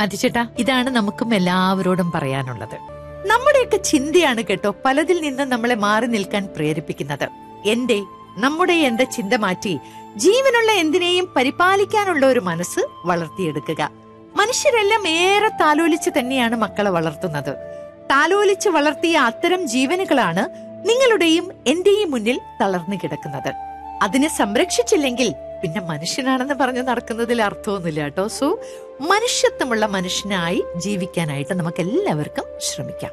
അതിച്ചേട്ടാ ഇതാണ് നമുക്കും എല്ലാവരോടും പറയാനുള്ളത് നമ്മുടെയൊക്കെ ചിന്തയാണ് കേട്ടോ പലതിൽ നിന്ന് നമ്മളെ മാറി നിൽക്കാൻ പ്രേരിപ്പിക്കുന്നത് എന്റെ നമ്മുടെ എന്റെ ചിന്ത മാറ്റി ജീവനുള്ള എന്തിനേയും പരിപാലിക്കാനുള്ള ഒരു മനസ്സ് വളർത്തിയെടുക്കുക മനുഷ്യരെല്ലാം ഏറെ താലോലിച്ച് തന്നെയാണ് മക്കളെ വളർത്തുന്നത് താലോലിച്ച് വളർത്തിയ അത്തരം ജീവനുകളാണ് നിങ്ങളുടെയും എന്റെയും മുന്നിൽ തളർന്നു കിടക്കുന്നത് അതിനെ സംരക്ഷിച്ചില്ലെങ്കിൽ പിന്നെ മനുഷ്യനാണെന്ന് പറഞ്ഞു നടക്കുന്നതിൽ അർത്ഥമൊന്നുമില്ല കേട്ടോ സോ മനുഷ്യത്വമുള്ള മനുഷ്യനായി ജീവിക്കാനായിട്ട് നമുക്ക് എല്ലാവർക്കും ശ്രമിക്കാം